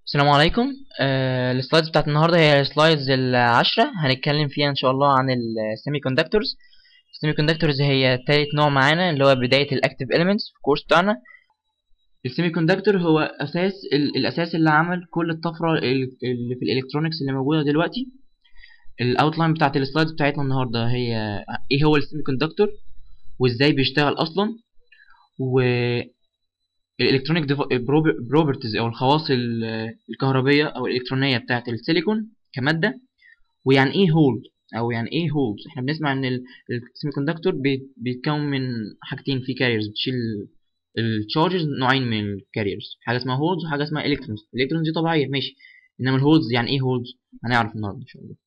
السلام عليكم آه السلايدز بتاعت النهارده هي السلايدز العشرة هنتكلم فيها ان شاء الله عن السيمي كوندكتورز السيمي كوندكتورز هي تالت نوع معانا اللي هو بداية الاكتيف اليمنتس في الكورس بتاعنا السيمي كوندكتور هو اساس ال- الاساس اللي عمل كل الطفرة ال- اللي في الالكترونكس اللي موجودة دلوقتي الاوتلاين بتاعت السلايدز بتاعتنا النهارده هي ايه هو السيمي كوندكتور وازاي بيشتغل اصلا و الالكترونيك بروبرتيز او الخواص ال- الكهربيه او الالكترونيه بتاعه السيليكون كماده ويعني ايه هولد او يعني ايه هولد احنا بنسمع ان السيمي كوندكتور بيتكون من حاجتين في كاريرز بتشيل التشارجز نوعين من الكاريرز حاجه اسمها هولدز وحاجه اسمها الكترونز الالكترونز دي طبيعيه ماشي انما الهولدز يعني ايه هولدز هنعرف النهارده ان شاء الله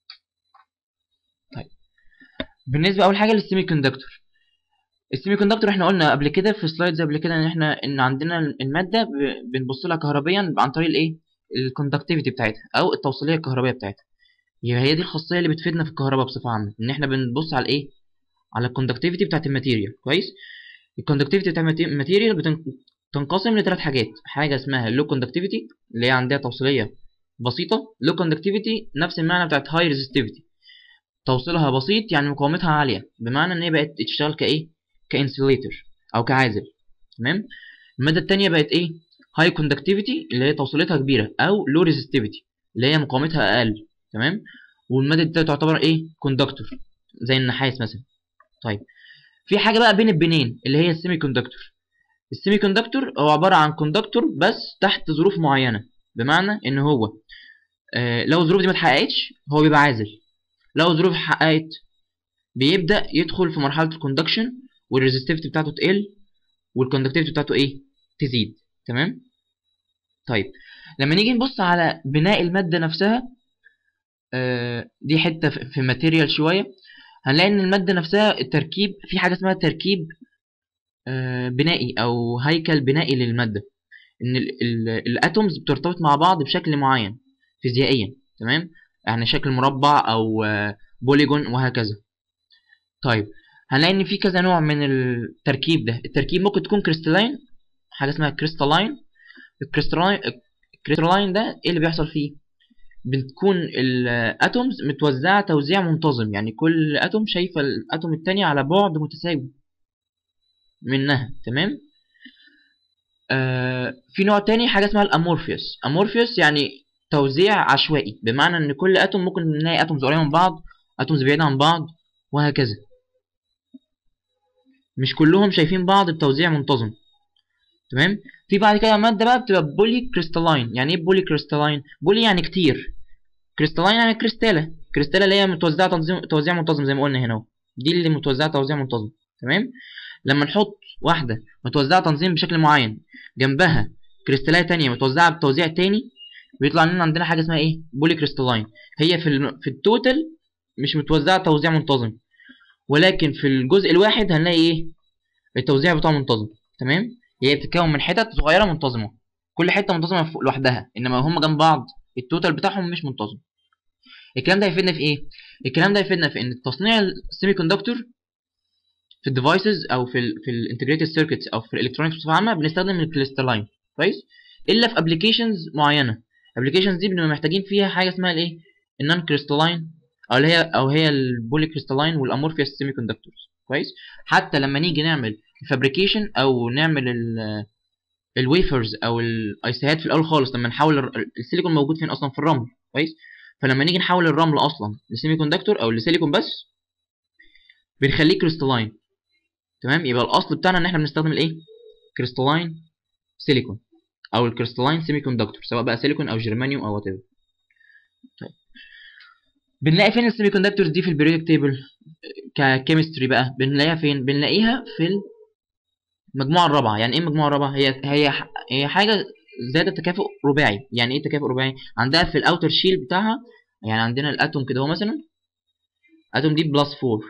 طيب بالنسبه اول حاجه للسيمي كوندكتور السيمي كوندكتور احنا قلنا قبل كده في سلايدز قبل كده ان احنا ان عندنا الماده ب- بنبص لها كهربيا عن طريق الايه الكوندكتيفيتي بتاعتها او التوصيليه الكهربائيه بتاعتها يبقى هي دي الخاصيه اللي بتفيدنا في الكهرباء بصفه عامه ان احنا بنبص على الايه على الكوندكتيفيتي بتاعت الماتيريال كويس الكوندكتيفيتي بتاعت الماتيريال بتنقسم لثلاث حاجات حاجه اسمها لو كوندكتيفيتي اللي هي عندها توصيليه بسيطه لو كوندكتيفيتي نفس المعنى بتاعت هاي ريزستيفيتي توصيلها بسيط يعني مقاومتها عاليه بمعنى ان هي بقت تشتغل كايه كانسوليتر او كعازل تمام الماده التانية بقت ايه هاي كوندكتيفيتي اللي هي توصيلتها كبيره او لو ريزستيفيتي اللي هي مقاومتها اقل تمام والماده التالتة تعتبر ايه كوندكتور زي النحاس مثلا طيب في حاجه بقى بين البنين اللي هي السيمي كوندكتور السيمي كوندكتور هو عباره عن كوندكتور بس تحت ظروف معينه بمعنى ان هو آه لو الظروف دي ما اتحققتش هو بيبقى عازل لو الظروف اتحققت بيبدا يدخل في مرحله الكوندكشن والريزستيفيتي بتاعته تقل والكوندكتيفيتي بتاعته ايه تزيد تمام طيب لما نيجي نبص على بناء الماده نفسها آه دي حته في- في ماتيريال شويه هنلاقي ان الماده نفسها التركيب في حاجه اسمها تركيب آه بنائي او هيكل بنائي للماده ان ال- ال- الاتومز بترتبط مع بعض بشكل معين فيزيائيا تمام يعني شكل مربع او آه، بوليجون وهكذا طيب هنلاقي ان في كذا نوع من التركيب ده التركيب ممكن تكون كريستالين حاجه اسمها كريستالاين الكريستالاين الكريستالاين ده ايه اللي بيحصل فيه بتكون الاتومز متوزعه توزيع منتظم يعني كل اتوم شايفه الاتوم التانية على بعد متساوي منها تمام آه في نوع تاني حاجه اسمها الامورفيوس امورفيوس يعني توزيع عشوائي بمعنى ان كل اتوم ممكن نلاقي اتومز قريبه من بعض اتومز بعيده عن بعض وهكذا مش كلهم شايفين بعض بتوزيع منتظم تمام في بعد كده ماده بقى بتبقى بولي كريستالاين يعني ايه بولي كريستالاين بولي يعني كتير كريستالاين يعني كريستاله كريستاله اللي هي متوزعه تنظيم توزيع منتظم زي ما قلنا هنا اهو دي اللي متوزعه توزيع منتظم تمام لما نحط واحده متوزعه تنظيم بشكل معين جنبها كريستاليه تانية متوزعه بتوزيع تاني بيطلع لنا عندنا حاجه اسمها ايه بولي كريستالاين هي في الم... في التوتال مش متوزعه توزيع منتظم ولكن في الجزء الواحد هنلاقي ايه التوزيع بتاعه منتظم تمام هي بتتكون من حتت صغيره منتظمه كل حته منتظمه فوق لوحدها انما هم جنب بعض التوتال بتاعهم مش منتظم الكلام ده هيفيدنا في ايه الكلام ده هيفيدنا في ان تصنيع السيمي كوندكتور في الديفايسز او في ال في الانتجريتد سيركتس او في الالكترونكس بصفه عامه بنستخدم الكريستالاين كويس الا في ابلكيشنز معينه الابلكيشنز دي بنبقى محتاجين فيها حاجه اسمها الايه النون كريستالاين او اللي هي او هي البولي كريستالاين والامورفيوس سيمي كوندكتورز كويس حتى لما نيجي نعمل الفابريكيشن او نعمل ال الويفرز او الايسيهات في الاول خالص لما نحول الر- السيليكون موجود فين اصلا في الرمل كويس فلما نيجي نحول الرمل اصلا لسيمي كوندكتور او لسيليكون بس بنخليه كريستالاين تمام يبقى الاصل بتاعنا ان احنا بنستخدم الايه كريستالاين سيليكون او الكريستالاين سيمي كوندكتور سواء بقى سيليكون او جرمانيوم او وات طيب بنلاقي فين السيمي كوندكتورز دي في البريودك تيبل ككيمستري بقى بنلاقيها فين بنلاقيها في المجموعه الرابعه يعني ايه المجموعه الرابعه هي هي هي حاجه ذات تكافؤ رباعي يعني ايه تكافؤ رباعي عندها في الاوتر شيل بتاعها يعني عندنا الاتوم كده هو مثلا اتوم دي بلس 4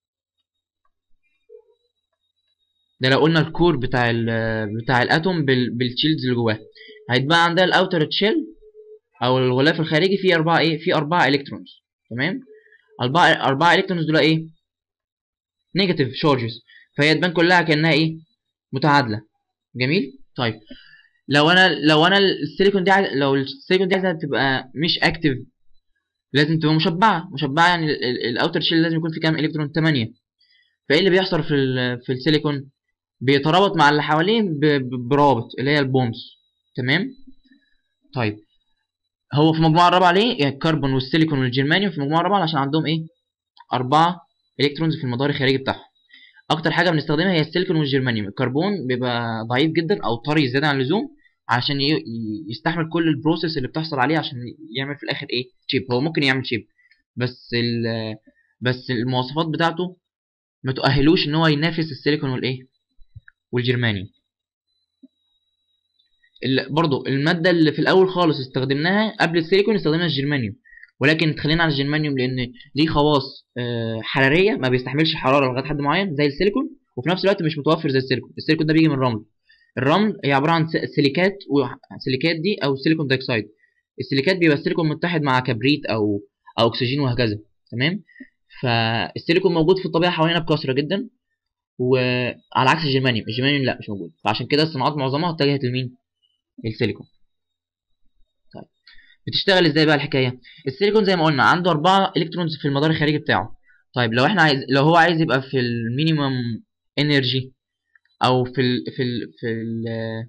ده لو قلنا الكور بتاع ال بتاع الاتوم بال بالشيلدز اللي جواه هيتبقى عندها الاوتر شيل او الغلاف الخارجي فيه اربعه ايه فيه اربعه الكترونز تمام اربعه اربعه الكترونز دول ايه نيجاتيف شارجز فهي تبان كلها كانها ايه متعادله جميل طيب لو انا لو انا السيليكون دي عايز لو السيليكون دي عايزها تبقى مش اكتف لازم تبقى مشبعه مشبعه يعني الاوتر شيل لازم يكون في كام الكترون 8 فايه اللي بيحصل في ال في السيليكون بيترابط مع اللي حواليه برابط اللي هي البونز تمام طيب هو في المجموعه الرابعه ليه يعني الكربون والسيليكون والجرمانيوم في المجموعه الرابعه عشان عندهم ايه أربعة الكترونز في المدار الخارجي بتاعهم اكتر حاجه بنستخدمها هي السيليكون والجرمانيوم الكربون بيبقى ضعيف جدا او طري زياده عن اللزوم عشان يستحمل كل البروسيس اللي بتحصل عليه عشان يعمل في الاخر ايه شيب هو ممكن يعمل شيب بس بس المواصفات بتاعته ما تؤهلوش ان هو ينافس السيليكون والايه والجرمانيوم برضو الماده اللي في الاول خالص استخدمناها قبل السيليكون استخدمنا الجرمانيوم ولكن اتخلينا على الجرمانيوم لان ليه خواص حراريه ما بيستحملش حراره لغايه حد معين زي السيليكون وفي نفس الوقت مش متوفر زي السيليكون السيليكون ده بيجي من الرمل الرمل هي عباره عن سيليكات والسيليكات دي او سيليكون دايكسايد السيليكات بيبقى السيليكون متحد مع كبريت او او اكسجين وهكذا تمام فالسيليكون موجود في الطبيعه حوالينا بكثره جدا وعلى عكس الجرمانيوم الجرمانيوم لا مش موجود فعشان كده الصناعات معظمها اتجهت لمين السيليكون طيب بتشتغل ازاي بقى الحكايه السيليكون زي ما قلنا عنده أربعة الكترونز في المدار الخارجي بتاعه طيب لو احنا عايز لو هو عايز يبقى في المينيمم انرجي او في ال في ال في ال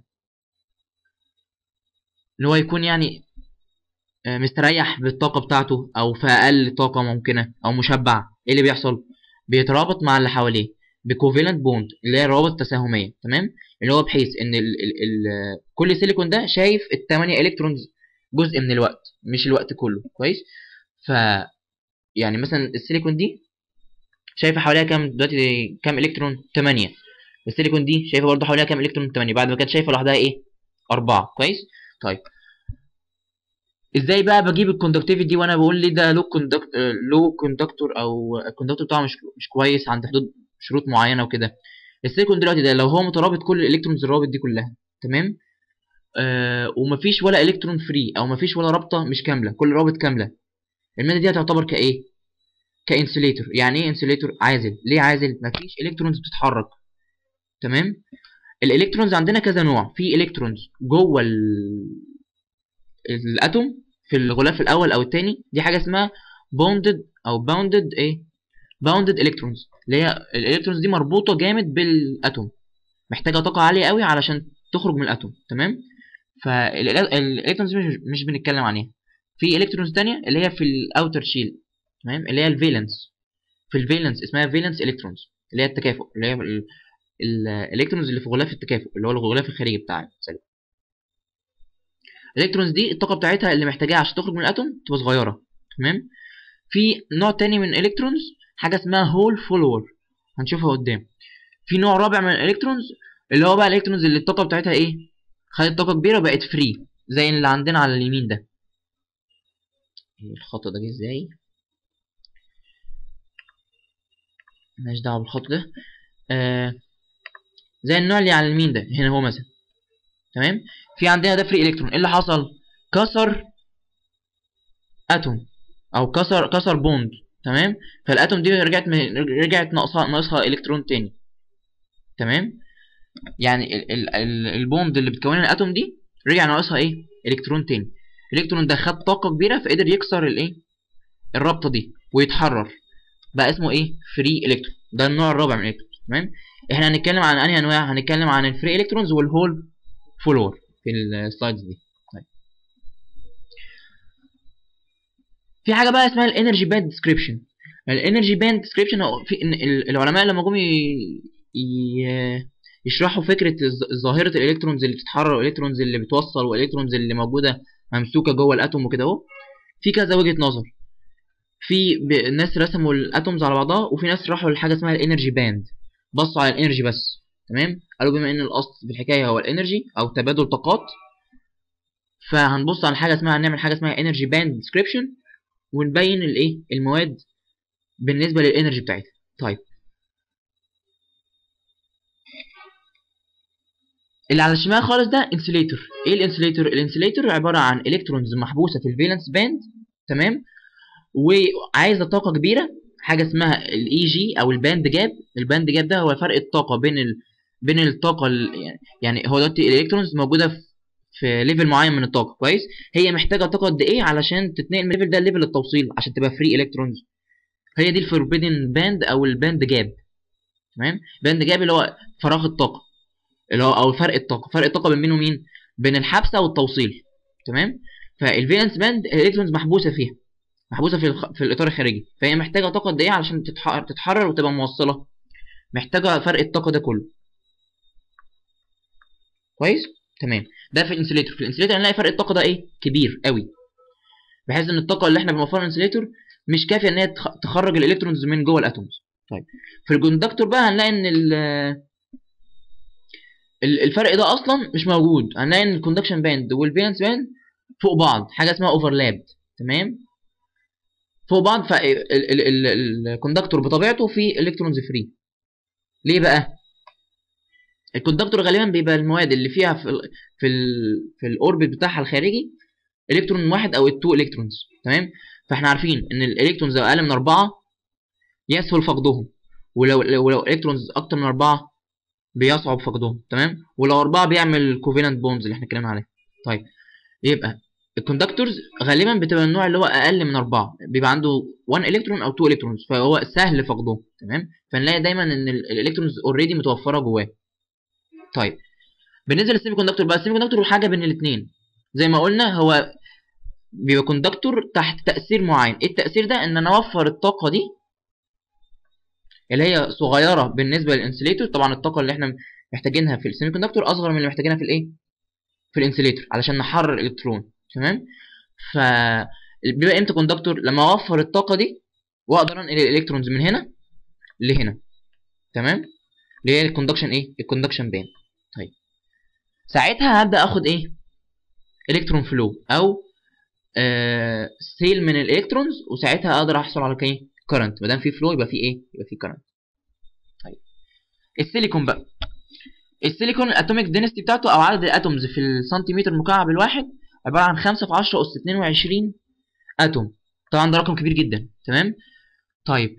ان هو يكون يعني مستريح بالطاقه بتاعته او في اقل طاقه ممكنه او مشبع ايه اللي بيحصل بيترابط مع اللي حواليه بكوفيلنت بوند اللي هي روابط تساهميه تمام اللي هو بحيث ان ال ال ال كل سيليكون ده شايف الثمانية الكترونز جزء من الوقت مش الوقت كله كويس ف يعني مثلا السيليكون دي شايفه حواليها كام دلوقتي كام الكترون 8 السيليكون دي شايفه برضه حواليها كام الكترون 8 بعد ما كانت شايفه لوحدها ايه 4 كويس طيب ازاي بقى بجيب الكوندكتيفيتي دي وانا بقول ليه ده لو كوندكت لو كوندكتور او الكوندكتور بتاعه مش مش كويس عند حدود شروط معينه وكده السيليكون دلوقتي ده لو هو مترابط كل الالكترونز الروابط دي كلها تمام آه ومفيش ولا الكترون فري او مفيش ولا رابطه مش كامله كل رابط كامله الماده دي هتعتبر كايه كانسوليتور يعني ايه انسوليتور عازل ليه عازل مفيش الكترونز بتتحرك تمام الالكترونز عندنا كذا نوع في الكترونز جوه ال... الاتوم في الغلاف الاول او الثاني دي حاجه اسمها بوندد او باوندد ايه باوندد الكترونز اللي هي الالكترونز دي مربوطه جامد بالاتوم محتاجه طاقه عاليه قوي علشان تخرج من الاتوم تمام فالالكترونز مش, مش بنتكلم عليها في الكترونز تانية اللي هي في الاوتر شيل تمام اللي هي الفالنس في الفالنس اسمها فالنس الكترونز اللي هي التكافؤ اللي هي الالكترونز اللي في غلاف التكافؤ اللي هو الغلاف الخارجي بتاع السلب الالكترونز دي الطاقه بتاعتها اللي محتاجاها عشان تخرج من الاتوم تبقى صغيره تمام في نوع تاني من الالكترونز حاجه اسمها هول فولور هنشوفها قدام في نوع رابع من الالكترونز اللي هو بقى الالكترونز اللي الطاقه بتاعتها ايه خدت طاقه كبيره وبقت فري زي اللي عندنا على اليمين ده الخط ده جه ازاي مالناش دعوه بالخط ده آه زي النوع اللي على اليمين ده هنا هو مثلا تمام في عندنا ده فري الكترون ايه اللي حصل كسر اتوم او كسر كسر بوند تمام فالاتوم دي رجعت رجعت ناقصها ناقصها الكترون تاني تمام يعني ال ال ال البوند اللي بتكون الاتوم دي رجع ناقصها ايه الكترون تاني الالكترون ده خد طاقه كبيره فقدر يكسر الايه الرابطه دي ويتحرر بقى اسمه ايه فري الكترون ده النوع الرابع من الالكترون تمام احنا هنتكلم عن انهي انواع هنتكلم عن الفري الكترونز والهول فلور في السلايدز دي طيب. في حاجه بقى اسمها الانرجي باند ديسكريبشن الانرجي باند ديسكريبشن في العلماء لما جم يشرحوا فكره ظاهره الالكترونز اللي بتتحرر والالكترونز اللي بتوصل والالكترونز اللي موجوده ممسوكه جوه الاتوم وكده اهو في كذا وجهه نظر في ناس رسموا الاتومز على بعضها وفي ناس راحوا لحاجه اسمها الانرجي باند بصوا على الانرجي بس تمام قالوا بما ان الاصل في الحكايه هو الانرجي او تبادل طاقات فهنبص على حاجه اسمها هنعمل حاجه اسمها انرجي باند ديسكريبشن ونبين الايه المواد بالنسبه للانرجي بتاعتها طيب اللي على الشمال خالص ده انسوليتور ايه الانسوليتور الانسوليتور عباره عن الكترونز محبوسه في الفالنس باند تمام وعايزه طاقه كبيره حاجه اسمها الاي جي او الباند جاب الباند جاب ده هو فرق الطاقه بين ال... بين الطاقه ال... يعني هو دلوقتي الالكترونز موجوده في ليفل معين من الطاقه كويس هي محتاجه طاقه قد ايه علشان تتنقل من الليفل ده لليفل التوصيل عشان تبقى فري الكترونز هي دي الفوربيدن باند او الباند جاب تمام باند جاب اللي هو فراغ الطاقه اللي هو او فرق الطاقه فرق الطاقه بين مين ومين بين الحبسه والتوصيل تمام فالفالنس باند الالكترونز محبوسه فيها محبوسه في الخ... في الاطار الخارجي فهي محتاجه طاقه قد ايه علشان تتح... تتحرر وتبقى موصله محتاجه فرق الطاقه ده كله كويس تمام ده في الانسوليتور في الانسوليتور هنلاقي فرق الطاقه ده ايه كبير قوي بحيث ان الطاقه اللي احنا بنوفرها الانسوليتور مش كافيه ان هي تخ... تخرج الالكترونز من جوه الاتومز طيب في الكوندكتور بقى هنلاقي ان ال... الفرق ده اصلا مش موجود هنلاقي ان الكوندكشن باند والفالنس باند فوق بعض حاجه اسمها اوفرلاب تمام فوق بعض فالكوندكتور بطبيعته فيه الكترونز فري ليه بقى الكوندكتور غالبا بيبقى المواد اللي فيها في ال في ال في الاوربت بتاعها الخارجي الكترون واحد او التو الكترونز تمام فاحنا عارفين ان الالكترونز لو اقل من أربعة يسهل فقدهم ولو ولو الكترونز اكتر من أربعة بيصعب فقدهم تمام ولو أربعة بيعمل كوفيلنت بونز اللي احنا اتكلمنا عليه طيب يبقى الكوندكتورز غالبا بتبقى النوع اللي هو اقل من أربعة بيبقى عنده 1 الكترون او 2 الكترونز فهو سهل فقدهم تمام فنلاقي دايما ان الالكترونز اوريدي متوفره جواه طيب بالنسبه للسيمي كوندكتور بقى السيمي كوندكتور حاجه بين الاثنين زي ما قلنا هو بيبقى كوندكتور تحت تاثير معين ايه التاثير ده ان انا اوفر الطاقه دي اللي هي صغيره بالنسبه للانسوليتور طبعا الطاقه اللي احنا محتاجينها في السيمي كوندكتور اصغر من اللي محتاجينها في الايه في الانسوليتور علشان نحرر الالكترون تمام ف بيبقى امتى كوندكتور لما اوفر الطاقه دي واقدر انقل الالكترونز من هنا لهنا تمام اللي هي الكوندكشن ايه الكوندكشن بان طيب ساعتها هبدا اخد ايه الكترون فلو او آه سيل من الالكترونز وساعتها اقدر احصل على ايه كرنت ما دام في فلو يبقى في ايه يبقى في كرنت طيب السيليكون بقى السيليكون الاتوميك دينستي بتاعته او عدد الاتومز في السنتيمتر مكعب الواحد عباره عن 5 في 10 اس 22 اتوم طبعا ده رقم كبير جدا تمام طيب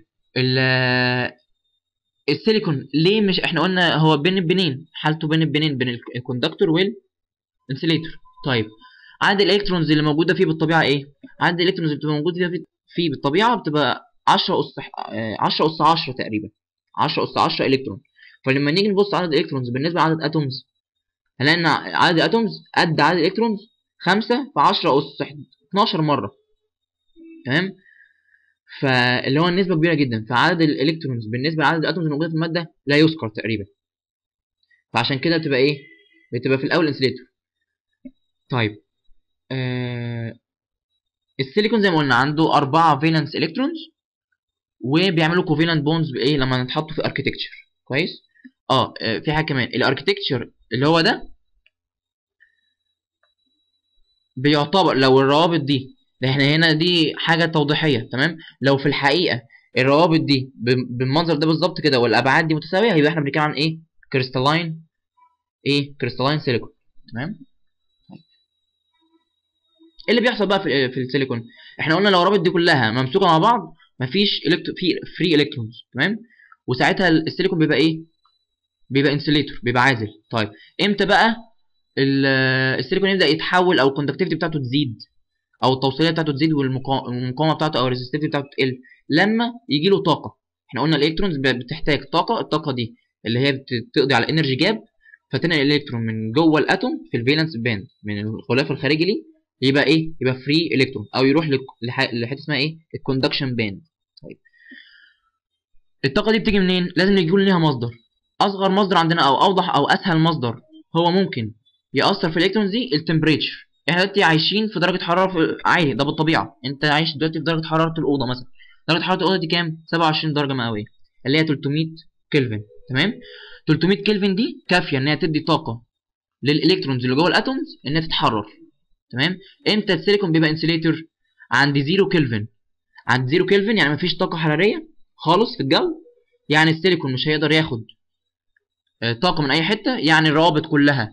السيليكون ليه مش احنا قلنا هو بين البنين حالته بين البنين بين الكوندكتور والانسوليتور طيب عدد الالكترونز اللي موجوده فيه بالطبيعه ايه عدد الالكترونز اللي بتبقى موجوده فيه فيه بالطبيعه بتبقى 10 اس 10 اس 10 تقريبا 10 اس 10 الكترون فلما نيجي نبص على عدد الالكترونز بالنسبه لعدد اتومز هنلاقي ان عدد الاتومز قد عدد الالكترونز 5 في 10 اس 12 مره تمام فاللي هو النسبه كبيره جدا فعدد الالكترونز بالنسبه لعدد الاتومز الموجوده في الماده لا يذكر تقريبا فعشان كده بتبقى ايه بتبقى في الاول انسليتور طيب آه السيليكون زي ما قلنا عنده أربعة فالنس الكترونز وبيعملوا كوفالنت بونز بايه لما نتحطوا في اركتكتشر كويس اه في حاجه كمان الاركتكتشر اللي هو ده بيعتبر لو الروابط دي ده احنا هنا دي حاجه توضيحيه تمام لو في الحقيقه الروابط دي بالمنظر ده بالظبط كده والابعاد دي متساويه يبقى احنا بنتكلم عن ايه كريستالاين ايه كريستالاين سيليكون تمام ايه اللي بيحصل بقى في في السيليكون احنا قلنا لو الروابط دي كلها ممسوكه مع بعض مفيش الكترو في فري الكترونز تمام وساعتها السيليكون بيبقى ايه بيبقى انسوليتور بيبقى عازل طيب امتى بقى السيليكون يبدا يتحول او الكوندكتيفيتي بتاعته تزيد او التوصيليه بتاعته تزيد والمقاومه بتاعته او الريزستيفيتي بتاعته تقل لما يجي له طاقه احنا قلنا الالكترونز بتحتاج طاقه الطاقه دي اللي هي بتقضي على انرجي جاب فتنقل الالكترون من جوه الاتوم في الفالنس باند من الغلاف الخارجي ليه يبقى ايه يبقى فري الكترون او يروح لحته اسمها ايه الكوندكشن باند طيب الطاقه دي بتيجي منين لازم يكون ليها مصدر اصغر مصدر عندنا او اوضح او اسهل مصدر هو ممكن ياثر في الالكترونز دي التمبريتشر احنا دلوقتي عايشين في درجه حراره في عادي ده بالطبيعه انت عايش دلوقتي في درجه حراره الاوضه مثلا درجه حراره الاوضه دي كام 27 درجه مئويه اللي هي 300 كلفن تمام 300 كلفن دي كافيه ان هي تدي طاقه للالكترونز اللي جوه الاتومز انها تتحرر تمام امتى السيليكون بيبقى انسوليتور عند 0 كلفن عند 0 كلفن يعني مفيش طاقه حراريه خالص في الجو يعني السيليكون مش هيقدر ياخد طاقه من اي حته يعني الروابط كلها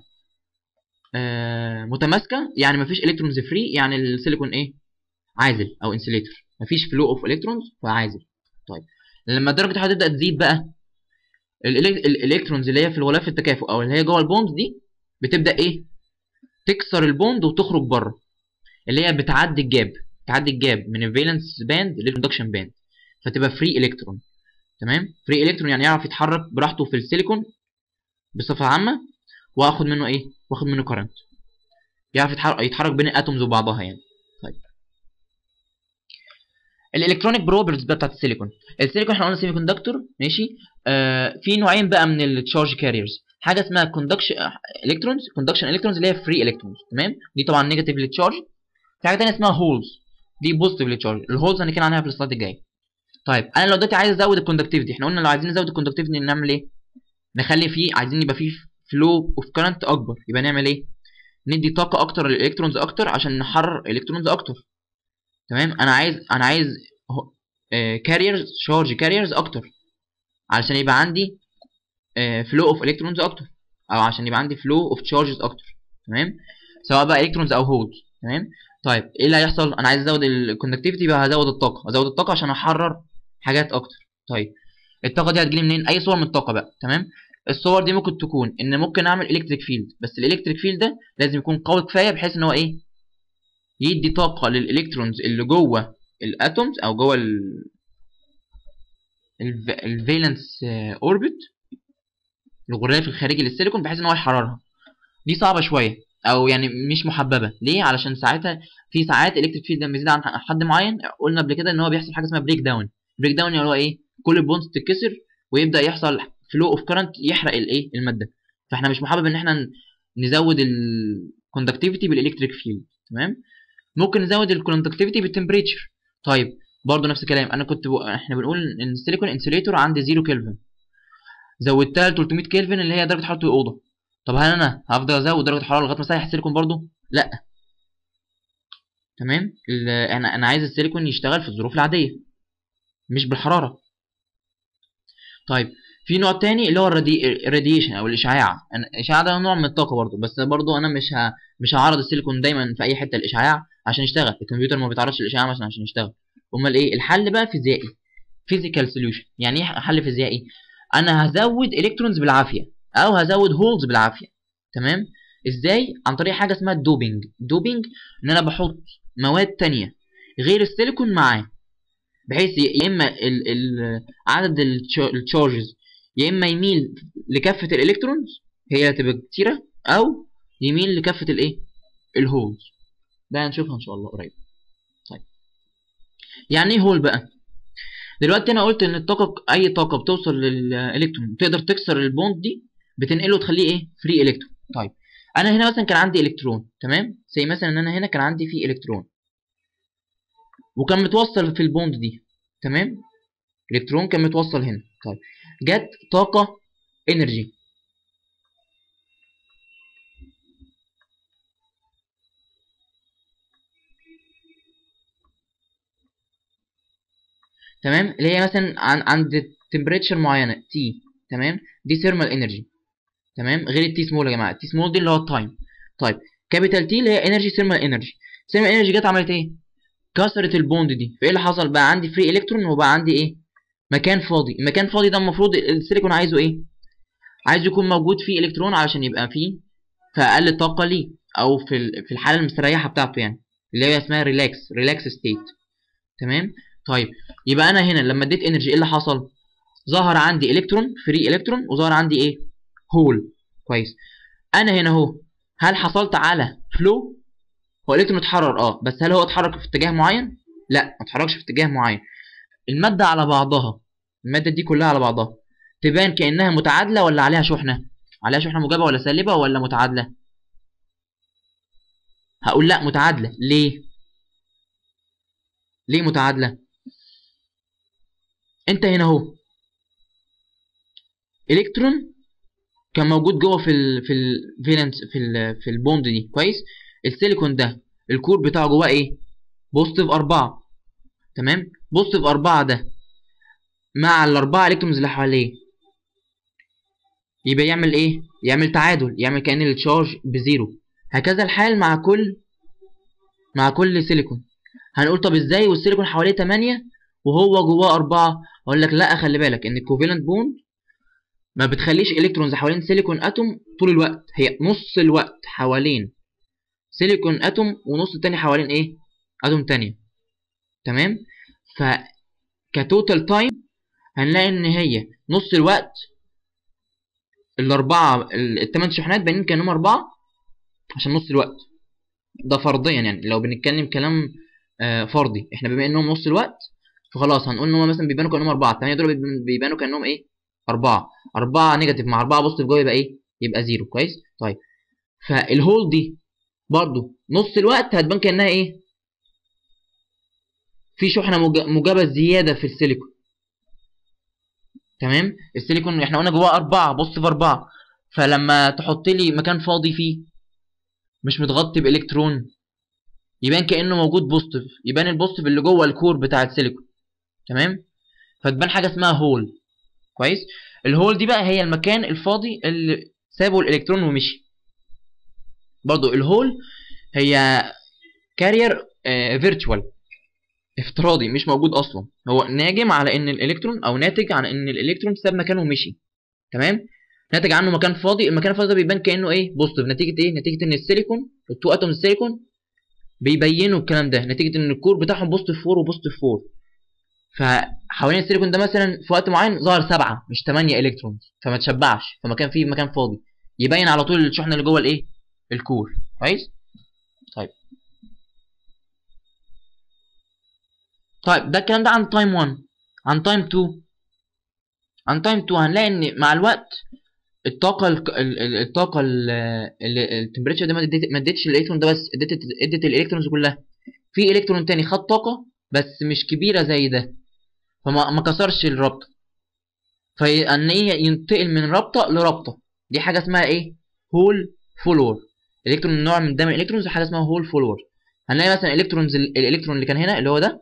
متماسكه يعني مفيش الكترونز فري يعني السيليكون ايه عازل او انسوليتور مفيش فلو اوف الكترونز فعازل طيب لما درجه الحراره تبدا تزيد بقى الالكترونز اللي هي في الغلاف التكافؤ او اللي هي جوه البوندز دي بتبدا ايه تكسر البوند وتخرج بره اللي هي بتعدي الجاب بتعدي الجاب من الفالنس باند للكوندكشن باند فتبقى فري الكترون تمام فري الكترون يعني يعرف يتحرك براحته في السيليكون بصفه عامه واخد منه ايه واخد منه كرنت يعرف يتحرك يتحرك بين الاتومز وبعضها يعني طيب الالكترونيك بروبرتيز بقى بتاعت السيليكون السيليكون احنا قلنا سيمي كوندكتور ماشي آه في نوعين بقى من التشارج كاريرز حاجه اسمها كوندكشن الكترونز كوندكشن الكترونز اللي هي فري الكترونز تمام دي طبعا نيجاتيفلي تشارج في حاجه ثانيه اسمها هولز دي بوزيتيفلي تشارج الهولز هنتكلم عنها في السلايد الجاي طيب انا لو دلوقتي عايز ازود الكوندكتيفيتي احنا قلنا لو عايزين نزود الكوندكتيفيتي نعمل ايه نخلي فيه عايزين يبقى فيه فلو اوف كرنت اكبر يبقى نعمل ايه ندي طاقه اكتر للالكترونز اكتر عشان نحرر الكترونز اكتر تمام انا عايز انا عايز كاريرز شارج كاريرز اكتر علشان يبقى عندي فلو اوف الكترونز اكتر او عشان يبقى عندي فلو اوف تشارجز اكتر تمام سواء بقى الكترونز او هولز تمام طيب ايه اللي هيحصل انا عايز ازود الكوندكتيفيتي يبقى هزود الطاقه هزود الطاقه عشان احرر حاجات اكتر طيب الطاقه دي هتجيلي منين اي صور من الطاقه بقى تمام الصور دي ممكن تكون ان ممكن اعمل الكتريك فيلد بس الالكتريك فيلد ده لازم يكون قوي كفايه بحيث ان هو ايه يدي طاقه للالكترونز اللي جوه الاتومز او جوه ال الفالنس اوربت الغلاف الخارجي للسيليكون بحيث ان هو يحررها دي صعبه شويه او يعني مش محببه ليه علشان ساعتها في ساعات الكتريك فيلد لما يزيد عن حد معين قلنا قبل كده ان هو بيحصل حاجه اسمها بريك داون بريك داون يعني هو ايه كل البونز تتكسر ويبدا يحصل فلو اوف كرنت يحرق الايه الماده فاحنا مش محبب ان احنا نزود الكوندكتيفيتي بالالكتريك فيلد تمام ممكن نزود الكوندكتيفيتي بالتمبريتشر طيب برضه نفس الكلام انا كنت ب... احنا بنقول ان السيليكون انسوليتور عندي 0 كلفن زودتها ل 300 كلفن اللي هي درجه حراره الاوضه طب هل انا هفضل ازود درجه الحراره لغايه ما اسيح السيليكون برضه لا تمام انا انا عايز السيليكون يشتغل في الظروف العاديه مش بالحراره طيب في نوع تاني اللي هو الراديشن او الاشعاع الاشعاع ده نوع من الطاقه برضه بس برضه انا مش ه... مش هعرض السيليكون دايما في اي حته الاشعاع عشان يشتغل الكمبيوتر ما بيتعرضش للاشعاع مثلا عشان يشتغل امال ايه الحل بقى فيزيائي فيزيكال سوليوشن يعني ايه حل فيزيائي انا هزود الكترونز بالعافيه او هزود هولز بالعافيه تمام ازاي عن طريق حاجه اسمها الدوبينج الدوبينج ان انا بحط مواد تانية غير السيليكون معاه بحيث يا اما ال ال عدد التشارجز يا اما يميل لكافه الالكترونز هي هتبقى كتيره او يميل لكافه الايه الهولز ده هنشوفها ان شاء الله قريب طيب يعني ايه هول بقى دلوقتي انا قلت ان الطاقه اي طاقه بتوصل للالكترون تقدر تكسر البوند دي بتنقله تخليه ايه فري الكترون طيب انا هنا مثلا كان عندي الكترون تمام زي مثلا ان انا هنا كان عندي فيه الكترون وكان متوصل في البوند دي تمام الكترون كان متوصل هنا طيب جت طاقه انرجي تمام اللي هي مثلا عن عند تمبريتشر معينه تي تمام دي ثيرمال انرجي تمام غير التي سمول يا جماعه التي سمول دي اللي هو التايم طيب كابيتال تي اللي هي انرجي ثيرمال انرجي ثيرمال انرجي جت عملت ايه كسرت البوند دي فايه اللي حصل بقى عندي فري الكترون وبقى عندي ايه مكان فاضي المكان فاضي ده المفروض السيليكون عايزه ايه عايز يكون موجود فيه الكترون علشان يبقى فيه في اقل طاقه ليه او في في الحاله المستريحه بتاعته يعني اللي هي اسمها ريلاكس ريلاكس ستيت تمام طيب يبقى انا هنا لما اديت انرجي ايه اللي حصل ظهر عندي الكترون فري الكترون وظهر عندي ايه هول كويس انا هنا اهو هل حصلت على فلو هو الالكترون اتحرر اه بس هل هو اتحرك في اتجاه معين لا ما اتحركش في اتجاه معين الماده على بعضها الماده دي كلها على بعضها تبان كانها متعادله ولا عليها شحنه عليها شحنه موجبه ولا سالبه ولا متعادله هقول لا متعادله ليه ليه متعادله انت هنا اهو الكترون كان موجود جوه في ال في الفالنس في ال في البوند دي كويس السيليكون ده الكور بتاعه جواه ايه بوزيتيف 4 تمام بوزيتيف 4 ده مع الاربعه الكترونز اللي حواليه يبقى يعمل ايه يعمل تعادل يعمل كأن التشارج بزيرو هكذا الحال مع كل مع كل سيليكون هنقول طب ازاي والسيليكون حواليه 8 وهو جواه 4 اقول لك لا خلي بالك ان الكوفالنت بوند ما بتخليش الكترونز حوالين سيليكون اتوم طول الوقت هي نص الوقت حوالين سيليكون اتوم ونص التاني حوالين ايه اتوم تانية تمام ف كتوتال تايم هنلاقي ان هي نص الوقت الاربعه الثمان شحنات باينين كانهم اربعه عشان نص الوقت ده فرضيا يعني لو بنتكلم كلام آه فرضي احنا بما انهم نص الوقت فخلاص هنقول ان هم مثلا بيبانوا كانهم اربعه الثمانيه دول بيبانوا كانهم ايه اربعه اربعه نيجاتيف مع اربعه بوزيتيف جوه يبقى ايه يبقى زيرو كويس طيب فالهول دي برضو نص الوقت هتبان كانها ايه في شحنه موجبه زياده في السيليكون تمام السيليكون احنا قلنا جواه أربعة بص في أربعة فلما تحط لي مكان فاضي فيه مش متغطي بإلكترون يبان كأنه موجود بوزيتيف يبان البوزيتيف اللي جوه الكور بتاع السيليكون تمام فتبان حاجة اسمها هول كويس الهول دي بقى هي المكان الفاضي اللي سابه الإلكترون ومشي برضو الهول هي كارير فيرتشوال افتراضي مش موجود اصلا هو ناجم على ان الالكترون او ناتج عن ان الالكترون ساب مكانه ومشي تمام ناتج عنه مكان فاضي المكان الفاضي ده بيبان كانه ايه بوزيتيف نتيجه ايه نتيجه ان السيليكون التو اتوم السيليكون بيبينوا الكلام ده نتيجه ان الكور بتاعهم بوزيتيف 4 وبوزيتيف 4 فحوالين السيليكون ده مثلا في وقت معين ظهر سبعة مش 8 الكترونز فما تشبعش فمكان فيه مكان فاضي يبين على طول الشحنه اللي جوه الايه الكور كويس طيب طيب ده الكلام ده عن تايم 1 عن تايم 2 عن تايم 2 هنلاقي ان مع الوقت الطاقة الطاقة التمبريتشر دي ما ادتش الالكترون ده بس ادت ادت الالكترونز كلها في الكترون تاني خد طاقة بس مش كبيرة زي ده فما ما كسرش الرابطة فان ايه ينتقل من رابطة لرابطة دي حاجة اسمها ايه هول فولور الكترون نوع من ده من الالكترونز حاجة اسمها هول فولور هنلاقي مثلا الالكترونز الالكترون اللي كان هنا اللي هو ده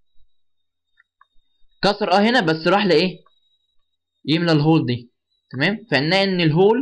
كسر اه هنا بس راح لايه يملى الهول دي تمام فنلاقي ان الهول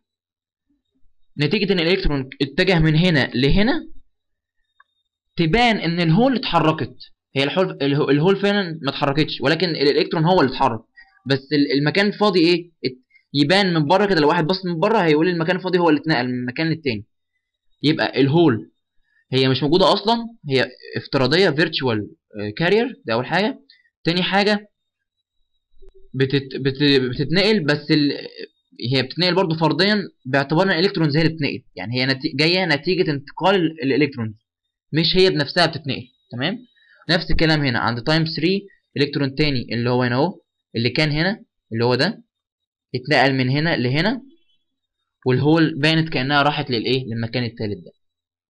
نتيجة ان الالكترون اتجه من هنا لهنا تبان ان الهول اتحركت هي الهول الهول فعلا ما اتحركتش ولكن الالكترون هو اللي اتحرك بس المكان الفاضي ايه يبان من بره كده لو واحد بص من بره هيقول المكان الفاضي هو اللي اتنقل من مكان للتاني يبقى الهول هي مش موجوده اصلا هي افتراضيه فيرتشوال كارير ده اول حاجه تاني حاجة بتت... بت... بتتنقل بس ال... هي بتتنقل برضو فرضيا باعتبار ان الالكترونز هي اللي بتتنقل يعني هي نتي... جايه نتيجه انتقال الالكترونز مش هي بنفسها بتتنقل تمام نفس الكلام هنا عند تايم 3 الكترون تاني اللي هو هنا اهو اللي كان هنا اللي هو ده اتنقل من هنا لهنا والهول بانت كانها راحت للايه للمكان التالت ده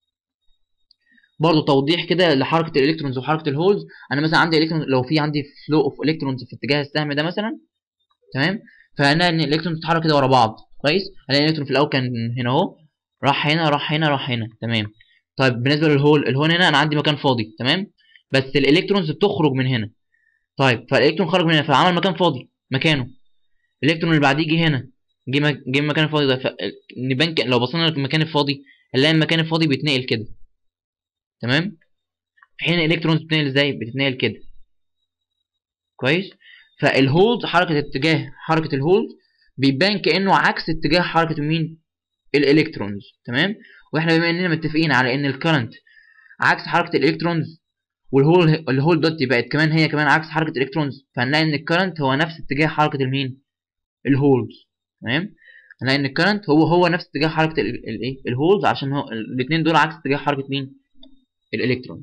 برضه توضيح كده لحركه الالكترونز وحركه الهولز انا مثلا عندي الكترون لو في عندي فلو اوف الكترونز في اتجاه السهم ده مثلا تمام فانا ان الالكترونز بتتحرك كده ورا بعض كويس الاقي الالكترون في الاول كان هنا اهو راح هنا راح هنا راح هنا تمام طيب بالنسبه للهول الهول هنا انا عندي مكان فاضي تمام بس الالكترونز بتخرج من هنا طيب فالالكترون خرج من هنا فعمل مكان فاضي مكانه الالكترون اللي بعديه جه هنا جه جه المكان الفاضي ده نبان لو بصينا للمكان الفاضي هنلاقي المكان الفاضي بيتنقل كده تمام في حين الالكترونز بتتنقل ازاي بتتنقل كده كويس فالهولد حركه اتجاه حركه الهولد بيبان كانه عكس اتجاه حركه مين الالكترونز تمام واحنا بما اننا متفقين على ان الكرنت عكس حركه الالكترونز والهول الهول دوت بقت كمان هي كمان عكس حركه الالكترونز فهنلاقي ان الكرنت هو نفس اتجاه حركه المين الهولد تمام هنلاقي ان الكرنت هو هو نفس اتجاه حركه الايه الهولد عشان هو الاثنين دول عكس اتجاه حركه مين الالكترونز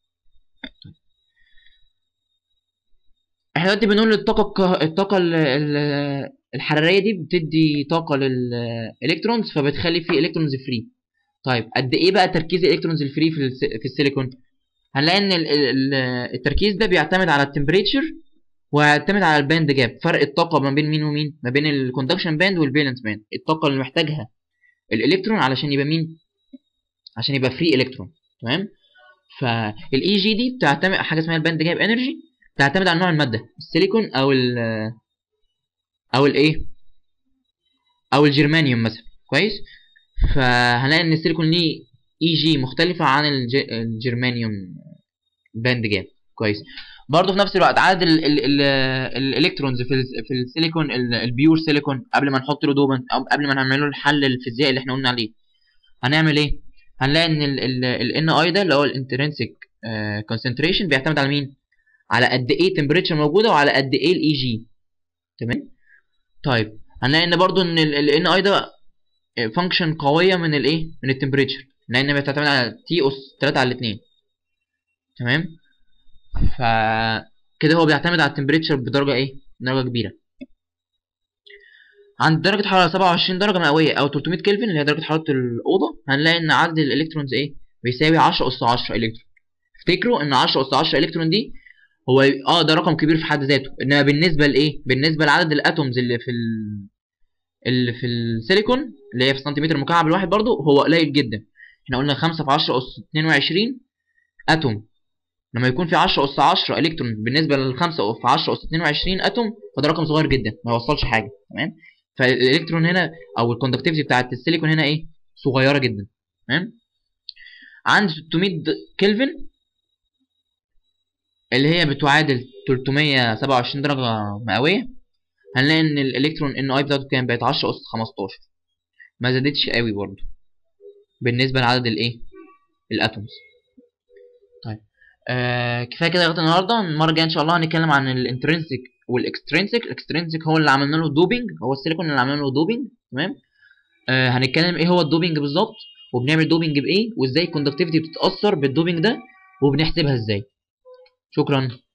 احنا دلوقتي بنقول الطاقه الطاقه الحراريه دي بتدي طاقه للالكترونز فبتخلي فيه الكترونز فري طيب قد ايه بقى تركيز الالكترونز الفري في في السيليكون هنلاقي ان التركيز ده بيعتمد على التمبريتشر ويعتمد على الباند جاب فرق الطاقه ما بين مين ومين ما بين الكوندكشن باند والفالنس باند الطاقه اللي محتاجها الالكترون علشان يبقى مين عشان يبقى فري الكترون تمام فالاي جي دي بتعتمد حاجه اسمها الباند جاب انرجي بتعتمد على نوع الماده السيليكون او ال او الايه او الجرمانيوم مثلا كويس فهنلاقي ان السيليكون ليه اي جي مختلفه عن الجرمانيوم باند جاب كويس برضه في نفس الوقت عدد الالكترونز في في السيليكون البيور سيليكون قبل ما نحط له دوبنت او قبل ما نعمل له الحل الفيزيائي اللي احنا قلنا عليه هنعمل ايه هنلاقي ان ال ان اي ده اللي هو الانترنسك كونسنتريشن بيعتمد على مين على قد ايه تمبريتشر موجوده وعلى قد ايه الاي جي تمام طيب هنلاقي ان برضو ان ال ان اي ده فانكشن قويه من الايه من التمبريتشر لان بتعتمد على تي اس 3 على 2 تمام ف كده هو بيعتمد على التمبريتشر بدرجه ايه درجه كبيره عند درجه حراره 27 درجه مئويه او 300 كلفن اللي هي درجه حراره الاوضه هنلاقي ان عدد الالكترونز ايه بيساوي 10 اس 10 الكترون افتكروا ان 10 اس 10 الكترون دي هو اه ده رقم كبير في حد ذاته انما بالنسبه لايه بالنسبه لعدد الاتومز اللي في ال... اللي في السيليكون اللي هي في سنتيمتر مكعب الواحد برضو هو قليل جدا احنا قلنا 5 في 10 اس 22 اتوم لما يكون في 10 اس 10 الكترون بالنسبه لل 5 في 10 اس 22 اتوم فده رقم صغير جدا ما يوصلش حاجه تمام فالالكترون هنا او الكوندكتيفيتي بتاعت السيليكون هنا ايه صغيره جدا تمام عند 600 كلفن اللي هي بتعادل 327 درجه مئويه هنلاقي ان الالكترون ان اي بتاعته كام بقت 10 اس 15 ما زادتش قوي برضه بالنسبه لعدد الايه الاتومز طيب آه كفايه كده لغايه النهارده المره الجايه ان شاء الله هنتكلم عن الانترنسك والاكسترنسك الاكسترنسك هو اللي عملنا له دوبنج هو السيليكون اللي عملنا له دوبنج تمام آه هنتكلم ايه هو الدوبنج بالظبط وبنعمل دوبنج بايه وازاي الكوندكتيفيتي بتتاثر بالدوبنج ده وبنحسبها ازاي شكرا